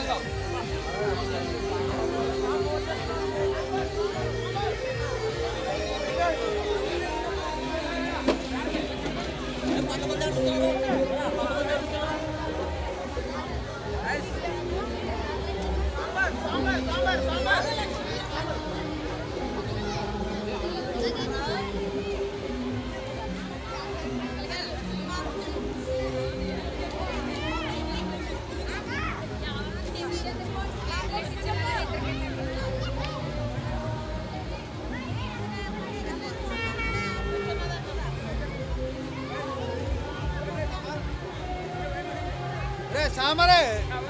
రే సామరే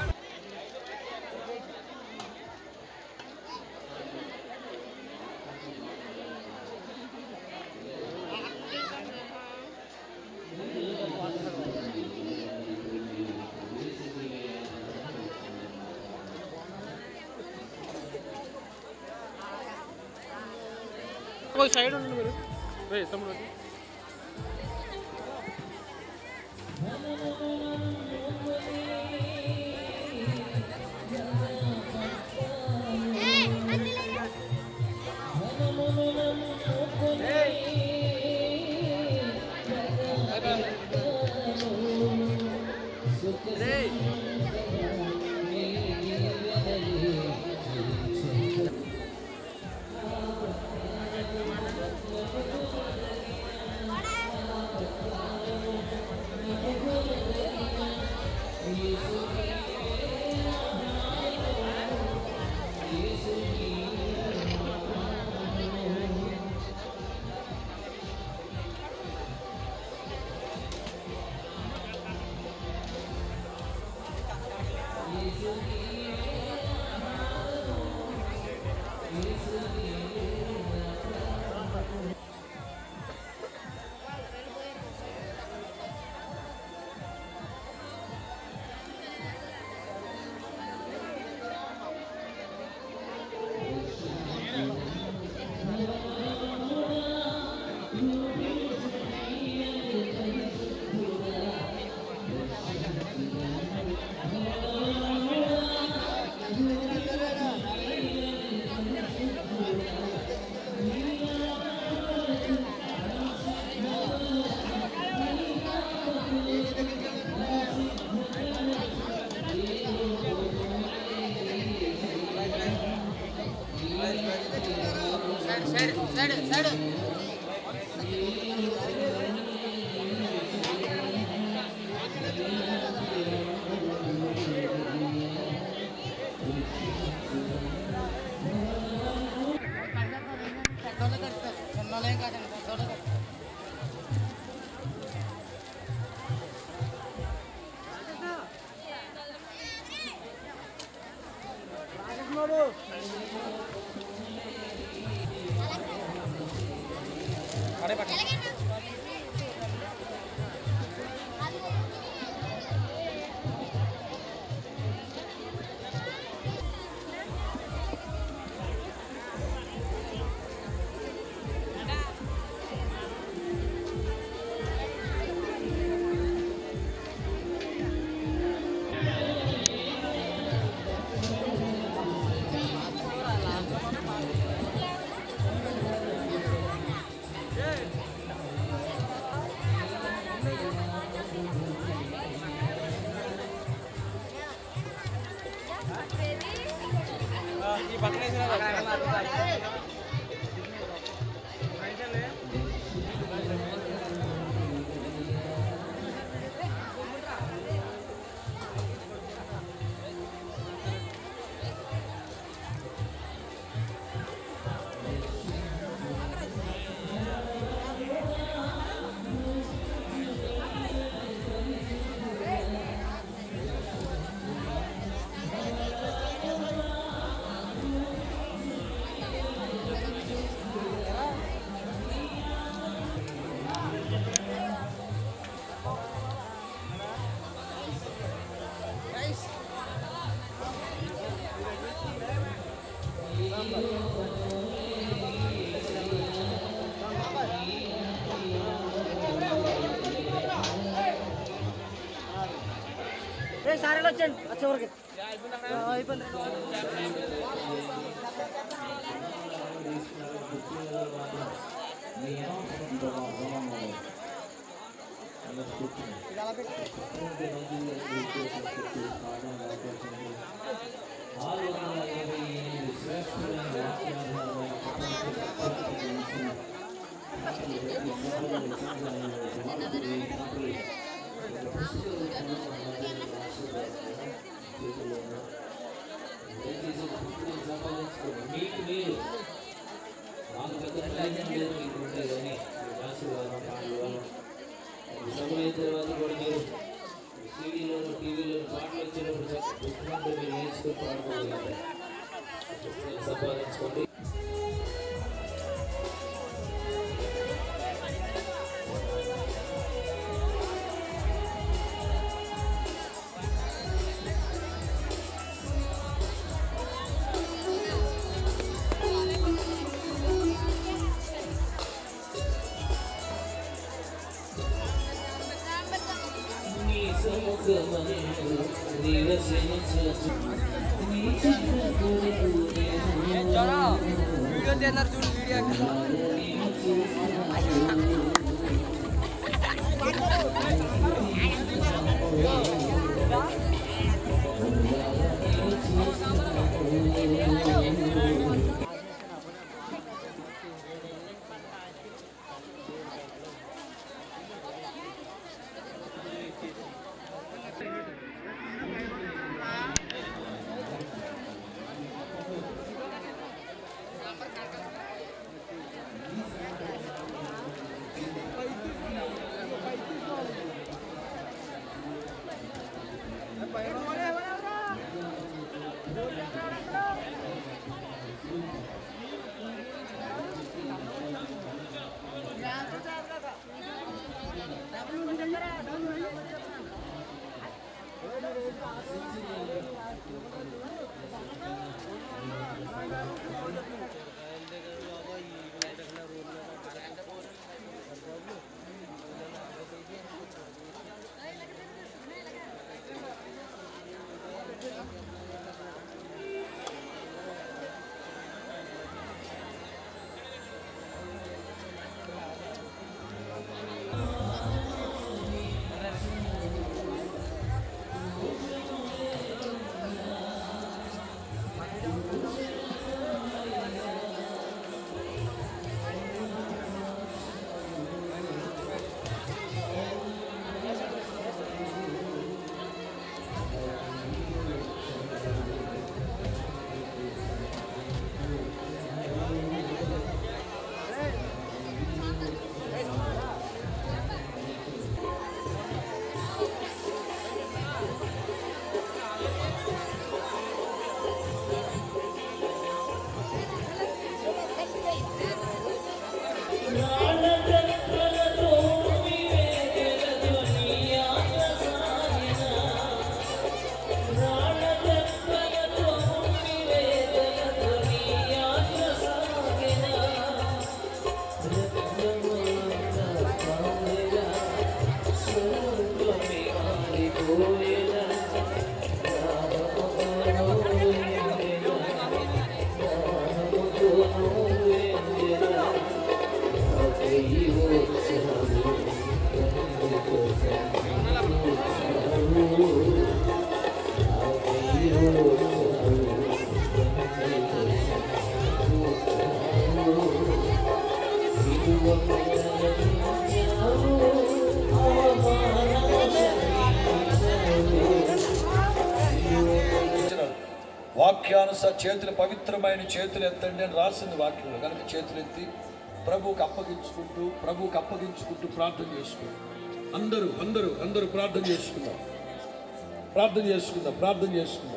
ఒక సైడ్ ఉండండి మీరు రే తమ్ముడు వచ్చి. ఆ మీకు మీరు మాకు పెద్ద ప్రయోజనం లేదు మీకు ఉంటే కానీ ఆశీర్వాదం పాటలు సమయం తర్వాత కూడా మీరు సీడీలో టీవీలో పాటలు వచ్చినప్పుడు చక్కగా పుస్తకంతో మీరు నేర్చుకుని పాడుకోగలుగుతారు పుస్తకాలు సంపాదించుకోండి నీ సముఖమందు నివసించు నీ చిత్తమును వీడియో తీన్నారు చూడు వీడియో వాక్యానుసార చేతులు పవిత్రమైన చేతులు ఎత్తండి అని రాసింది వాక్యంలో కనుక చేతులు ఎత్తి ప్రభువుకి అప్పగించుకుంటూ ప్రభువుకి అప్పగించుకుంటూ ప్రార్థన చేసుకుంటూ అందరూ అందరూ అందరూ ప్రార్థన చేసుకుందాం ప్రార్థన చేసుకుందాం ప్రార్థన చేసుకుందాం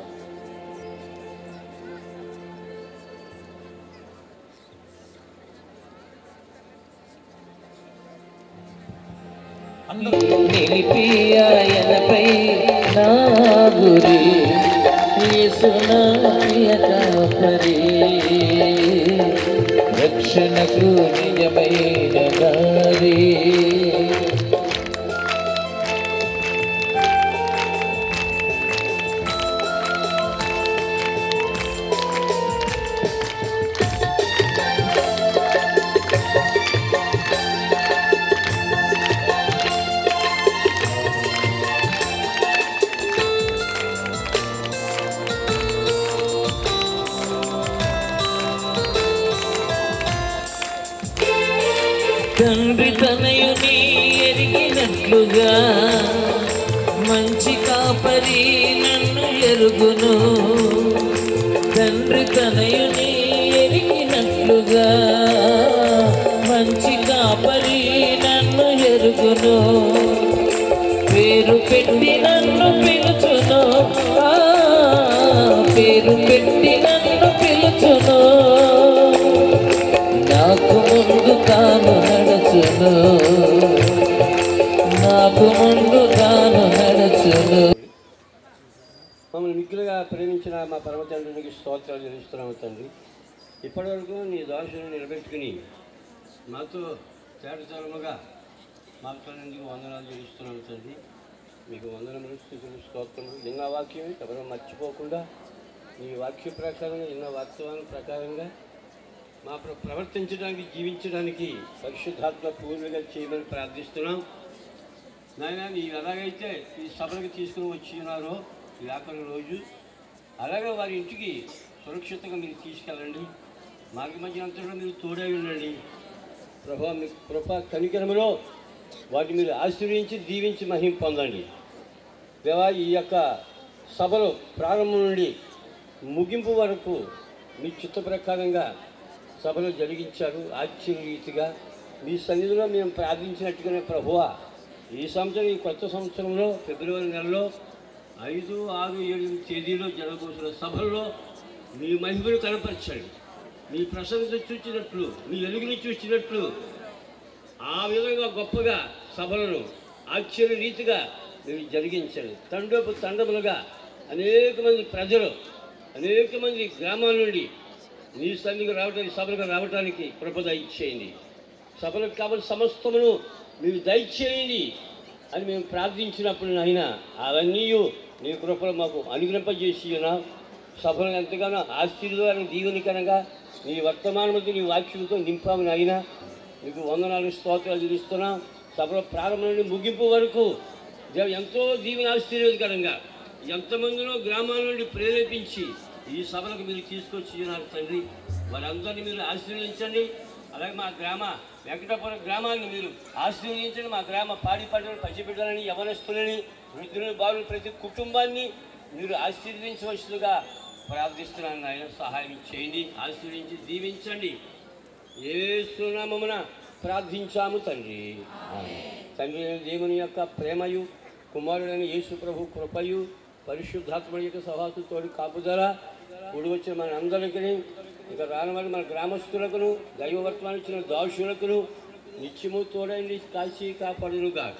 అందరూ నిలిపి ఆయనపై నా గురి యేసునాయ కాపరి రక్షణకు నిజమైన దారి తండ్రి తనయుని ఎరిగినట్లుగా మంచి కాపరి నన్ను ఎరుగును తండ్రి తనయుని ఎరిగినట్లుగా మంచి కాపరి నన్ను ఎరుగును పేరు పెట్టి నన్ను పిలుచును ఆ, పేరు పెట్టి నన్ను పిలుచును నాకు ముందు తాను నడచును నాకు ముందు తాను నడచును మమ్మల్ని మిక్కులుగా ప్రేమించిన మా పరమ తండ్రికి స్తోత్రాలు చెల్లిస్తున్నాము తండ్రి ఇప్పటివరకు నీ దోషను నిలబెట్టుకుని మాతో తేటతరముగా మాతో నీకు వందనాలు చెల్లిస్తున్నాము తండ్రి మీకు వందనములు స్థితులు స్తోత్రములు విన్న వాక్యం ఎవరో మర్చిపోకుండా నీ వాక్య ప్రకారంగా విన్న వాస్తవాన్ని ప్రకారంగా మా ప్ర- ప్రవర్తించడానికి జీవించడానికి పరిశుద్ధాత్మ పూర్తిగా చేయమని ప్రార్థిస్తున్నాం నాయన నీవు ఎలాగైతే ఈ సభలకు తీసుకుని వచ్చి ఉన్నారో ఈ ఆఖరి రోజు అలాగే వారి ఇంటికి సురక్షితంగా మీరు తీసుకెళ్ళండి మార్గ మధ్య అంతటా మీరు తోడై ఉండండి ప్రభా మీ కృప కనికరములో వాటిని మీరు ఆశీర్వించి దీవించి మహిం పొందండి దేవా ఈ యొక్క సభలో ప్రారంభం నుండి ముగింపు వరకు మీ చిత్త ప్రకారంగా సభలో జరిగించారు ఆశ్చర్య రీతిగా మీ సన్నిధిలో మేము ప్రార్థించినట్టుగానే ప్రభువా ఈ సంవత్సరం ఈ కొత్త సంవత్సరంలో ఫిబ్రవరి నెలలో ఐదు ఆరు ఏడు తేదీలో జరగబోతున్న సభల్లో మీ మహిమను కనపరచండి మీ ప్రశంస చూచినట్లు మీ వెలుగుని చూసినట్లు ఆ విధంగా గొప్పగా సభలను ఆశ్చర్య రీతిగా మీరు జరిగించండి తండోపు తండములుగా అనేక మంది ప్రజలు అనేక మంది గ్రామాల నుండి మీ సన్నిధికి రావడానికి సభలకు రావడానికి కృప దయచేయండి సభలకు కావలసిన సమస్తమును మీరు దయచేయండి అని మేము ప్రార్థించినప్పుడు నాయన అవన్నీ నీ కృపలో మాకు అనుగ్రహింపజేసి ఉన్నాం సభను ఎంతగానో ఆశీర్వాదం దీవెనికరంగా నీ వర్తమానముతో నీ వాక్యంతో నింపాము నాయన నీకు వందనాలు స్తోత్రాలు చూపిస్తున్నాం సభలో ప్రారంభం నుండి ముగింపు వరకు దేవ ఎంతో దీవెన ఆశీర్వాదకరంగా ఎంతమందినో గ్రామాల నుండి ప్రేరేపించి ఈ సభలకు మీరు తీసుకొచ్చి ఉన్నారు తండ్రి వారందరినీ మీరు ఆశీర్వదించండి అలాగే మా గ్రామ వెంకటాపురం గ్రామాన్ని మీరు ఆశీర్వదించండి మా గ్రామ పాడి పంటలు పసిబిడ్డలని యవనస్తులని వృద్ధులను బాలు ప్రతి కుటుంబాన్ని మీరు ఆశీర్వదించవలసిందిగా ప్రార్థిస్తున్నాను నాయన సహాయం చేయండి ఆశీర్వదించి దీవించండి ఏ సునామమున ప్రార్థించాము తండ్రి తండ్రి అయిన దేవుని యొక్క ప్రేమయు కుమారుడైన యేసు ప్రభు కృపయు పరిశుద్ధాత్మ యొక్క సహాసుతోడి కాపుదల కూడి వచ్చిన మన అందరికీ ఇక రానవారి మన గ్రామస్తులకును దైవవర్తమానం ఇచ్చిన దాసులకును నిత్యము తోడైంది కాల్చి కాపాడును గాక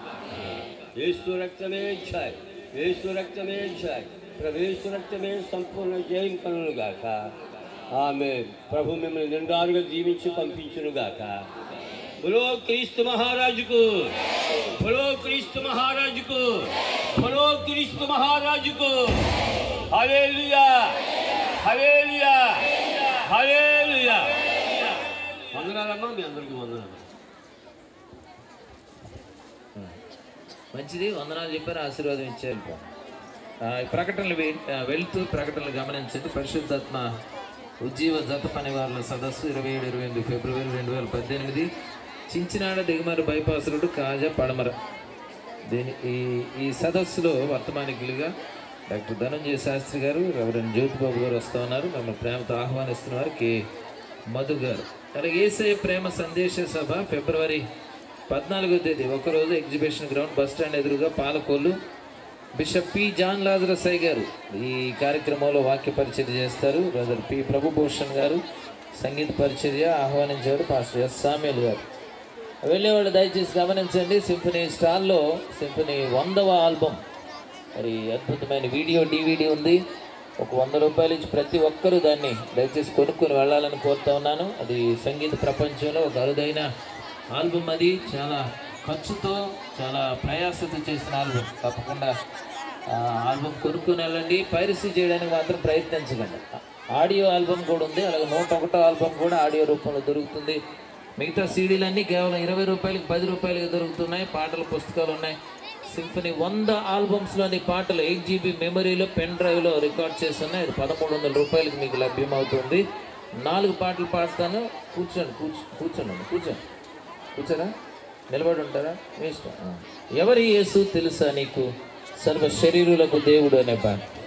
ఏసు రక్తమే ఛాయ్ ఏసు రక్తమే ఛాయ్ ప్రవేశు రక్తమే సంపూర్ణ జయం కనును గాక ఆమె ప్రభు మిమ్మల్ని నిండారుగా దీవించి పంపించును గాక బులో క్రీస్తు మహారాజుకు బులో క్రీస్తు మహారాజుకు బులో క్రీస్తు మహారాజుకు హల్లెలూయా హల్లెలూయా హల్లెలూయా వందనాలమ్మా మీ అందరికీ వందనాలు మంచిది వందనాలు చెప్పారు ఆశీర్వాదం ఇచ్చారు ఆ, ఈ ప్రకటనలు వే- ఆ, వెళ్తూ ప్రకటనలు గమనించండి పరిశుద్ధాత్మ ఉజ్జీవ జత పని వాళ్ళ సదస్సు ఇరవై ఏడు ఇరవై ఎనిమిది ఫిబ్రవరి రెండు వేల పద్దెనిమిది చించినాడ దిగుమరి బైపాస్ రోడ్డు కాజా పడమర దీని ఈ ఈ సదస్సులో వర్తమానికులుగా డాక్టర్ ధనంజయ శాస్త్రి గారు రెవరెండ్ జ్యోతిబాబు గారు వస్తూ ఉన్నారు మిమ్మల్ని ప్రేమతో ఆహ్వానిస్తున్నారు కె మధు గారు అలాగే ఏసఐ ప్రేమ సందేశ సభ ఫిబ్రవరి పద్నాలుగో తేదీ ఒకరోజు ఎగ్జిబిషన్ గ్రౌండ్ బస్ స్టాండ్ ఎదురుగా పాలకోళ్ళు బిషప్ పి జాన్ లాజరసై గారు ఈ కార్యక్రమంలో వాక్య పరిచర్య చేస్తారు బ్రదర్ పి ప్రభుభూషణ్ గారు సంగీత పరిచర్య ఆహ్వానించారు పాస్టర్ ఎస్ సామ్యుల్ గారు వెళ్ళేవాళ్ళు దయచేసి గమనించండి సింఫనీ స్టాల్లో సింఫనీ వందవ ఆల్బమ్ మరి అద్భుతమైన వీడియో డివిడి ఉంది ఒక వంద రూపాయలు ఇచ్చి ప్రతి ఒక్కరూ దాన్ని దయచేసి కొనుక్కొని వెళ్ళాలని కోరుతా ఉన్నాను అది సంగీత ప్రపంచంలో ఒక అరుదైన ఆల్బమ్ అది చాలా ఖర్చుతో చాలా ప్రయాసతో చేసిన ఆల్బమ్ తప్పకుండా ఆ ఆల్బమ్ కొనుక్కొని వెళ్ళండి పైరసీ చేయడానికి మాత్రం ప్రయత్నించకండి ఆడియో ఆల్బమ్ కూడా ఉంది అలాగే నూట ఒకటో ఆల్బమ్ కూడా ఆడియో రూపంలో దొరుకుతుంది మిగతా సీడీలన్నీ కేవలం ఇరవై రూపాయలకి పది రూపాయలకి దొరుకుతున్నాయి పాటల పుస్తకాలు ఉన్నాయి సింఫనీ వంద ఆల్బమ్స్లోని పాటలు ఎయిట్ జీబీ మెమరీలో పెన్ డ్రైవ్లో రికార్డ్ చేస్తున్నాయి అది పదమూడు వందల రూపాయలకి మీకు లభ్యమవుతుంది నాలుగు పాటలు పాడతాను కూర్చోండి కూర్చో కూర్చోండి కూర్చోండి కూర్చోరా నిలబడి ఉంటారా మీ ఇష్టం ఆ. ఎవరి యేసు తెలుసా నీకు సర్వ శరీరులకు దేవుడు అనే పాట